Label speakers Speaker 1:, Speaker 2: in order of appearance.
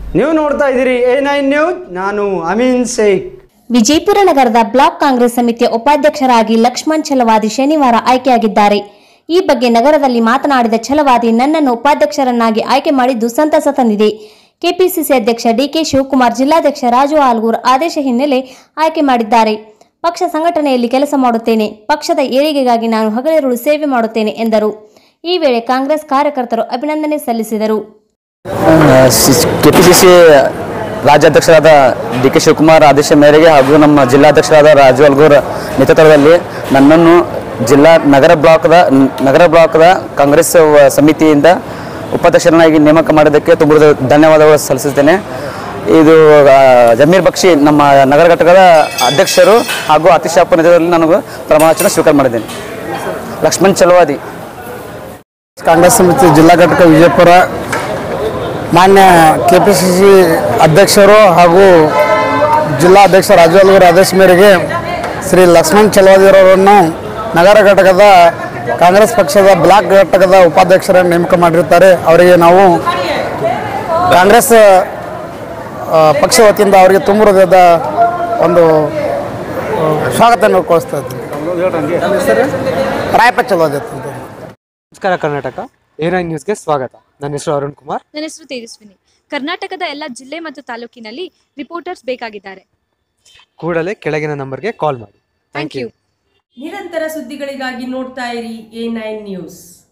Speaker 1: ನೀವು ನೋಡ್ತಾ ಇದ್ದೀರಿ ಎ ನೈನ್ ನ್ಯೂಸ್ ನಾನು ಅಮೀನ್ ಶೇಖ್
Speaker 2: ವಿಜಯಪುರ ನಗರದ ಬ್ಲಾಕ್ ಕಾಂಗ್ರೆಸ್ ಸಮಿತಿಯ ಉಪಾಧ್ಯಕ್ಷರಾಗಿ ಲಕ್ಷ್ಮಣ್ ಛಲವಾದಿ ಶನಿವಾರ ಆಯ್ಕೆಯಾಗಿದ್ದಾರೆ ಈ ಬಗ್ಗೆ ನಗರದಲ್ಲಿ ಮಾತನಾಡಿದ ಛಲವಾದಿ ನನ್ನನ್ನು ಉಪಾಧ್ಯಕ್ಷರನ್ನಾಗಿ ಆಯ್ಕೆ ಮಾಡಿದ್ದು ಸಂತಸ ತಂದಿದೆ ಕೆಪಿಸಿಸಿ ಅಧ್ಯಕ್ಷ ಡಿಕೆ ಶಿವಕುಮಾರ್ ಜಿಲ್ಲಾಧ್ಯಕ್ಷ ರಾಜು ಆಲ್ಗೂರ್ ಆದೇಶ ಹಿನ್ನೆಲೆ ಆಯ್ಕೆ ಮಾಡಿದ್ದಾರೆ ಪಕ್ಷ ಸಂಘಟನೆಯಲ್ಲಿ ಕೆಲಸ ಮಾಡುತ್ತೇನೆ ಪಕ್ಷದ ಏಳಿಗೆಗಾಗಿ ನಾನು ಹಗಲಿರುಳು ಸೇವೆ ಮಾಡುತ್ತೇನೆ ಎಂದರು ಈ ವೇಳೆ ಕಾಂಗ್ರೆಸ್ ಕಾರ್ಯಕರ್ತರು ಅಭಿನಂದನೆ ಸಲ್ಲಿಸಿದರು
Speaker 3: ಕೆಪಿಸಿಸಿ ರಾಜ್ಯಾಧ್ಯಕ್ಷರಾದ ಡಿ ಕೆ ಶಿವಕುಮಾರ್ ಆದೇಶ ಮೇರೆಗೆ ಹಾಗೂ ನಮ್ಮ ಜಿಲ್ಲಾಧ್ಯಕ್ಷರಾದ ರಾಜು ಅಲ್ಗೂರ್ ನೇತೃತ್ವದಲ್ಲಿ ನನ್ನನ್ನು ಜಿಲ್ಲಾ ನಗರ ಬ್ಲಾಕ್ದ ನಗರ ಬ್ಲಾಕ್ದ ಕಾಂಗ್ರೆಸ್ ವ- ಸಮಿತಿಯಿಂದ ಉಪಾಧ್ಯಕ್ಷರನ್ನಾಗಿ ನೇಮಕ ಮಾಡಿದ್ದಕ್ಕೆ ತುಂಬ ಧನ್ಯವಾದಗಳು ಸಲ್ಲಿಸುತ್ತೇನೆ ಇದು ಆ, ಜಮೀರ್ ಬಕ್ಷಿ ನಮ್ಮ ನಗರ ಘಟಕದ ಅಧ್ಯಕ್ಷರು ಹಾಗೂ ಅತಿಶಾಪ ನೇತೃತ್ವದಲ್ಲಿ ನಾನು ಪ್ರಮಾಣವಚನ ಸ್ವೀಕಾರ ಮಾಡಿದ್ದೇನೆ ಲಕ್ಷ್ಮಣ್ ಚಲವಾದಿ
Speaker 4: ಕಾಂಗ್ರೆಸ್ ಸಮಿತಿ ಜಿಲ್ಲಾ ಘಟಕ ವಿಜಯಪುರ ಮಾನ್ಯ ಕೆ ಪಿ ಸಿ ಸಿ ಅಧ್ಯಕ್ಷರು ಹಾಗೂ ಜಿಲ್ಲಾ ಅಧ್ಯಕ್ಷ ರಾಜು ಅಲ್ಗೂರ್ ಆದೇಶ ಮೇರೆಗೆ ಶ್ರೀ ಲಕ್ಷ್ಮಣ್ ಚಲವಾದಿರವರನ್ನು ನಗರ ಘಟಕದ ಕಾಂಗ್ರೆಸ್ ಪಕ್ಷದ ಬ್ಲಾಕ್ ಘಟಕದ ಉಪಾಧ್ಯಕ್ಷರನ್ನು ನೇಮಕ ಮಾಡಿರುತ್ತಾರೆ ಅವರಿಗೆ ನಾವು ಕಾಂಗ್ರೆಸ್ ಆ, ಪಕ್ಷ ವತಿಯಿಂದ ಅವರಿಗೆ ತುಂಬ ಹೃದಯದ ಒಂದು ಆ, ಸ್ವಾಗತವನ್ನು ಕೋರಿಸ್ತಾ ಇದ್ದೀನಿ ರಾಯಪ್ಪ ಚಲವಾದಿ ಅಂತ
Speaker 5: ನಮಸ್ಕಾರ ಕರ್ನಾಟಕ ಎ ನೈನ್ ನ್ಯೂಸ್ಗೆ ಸ್ವಾಗತ ನನ್ನ ಹೆಸರು ಅರುಣ್ ಕುಮಾರ್
Speaker 6: ನನ್ನ ಹೆಸರು ತೇಜಸ್ವಿನಿ ಕರ್ನಾಟಕದ ಎಲ್ಲ ಜಿಲ್ಲೆ ಮತ್ತು ತಾಲೂಕಿನಲ್ಲಿ ರಿಪೋರ್ಟರ್ಸ್ ಬೇಕಾಗಿದ್ದಾರೆ
Speaker 5: ಕೂಡಲೇ ಕೆಳಗಿನ ನಂಬರ್ಗೆ ಕಾಲ್ ಮಾಡಿ
Speaker 6: ಥ್ಯಾಂಕ್ ಯು
Speaker 7: ನಿರಂತರ ಸುದ್ದಿಗಳಿಗಾಗಿ ನೋಡ್ತಾ ಇರಿ ಎ ನೈನ್ ನ್ಯೂಸ್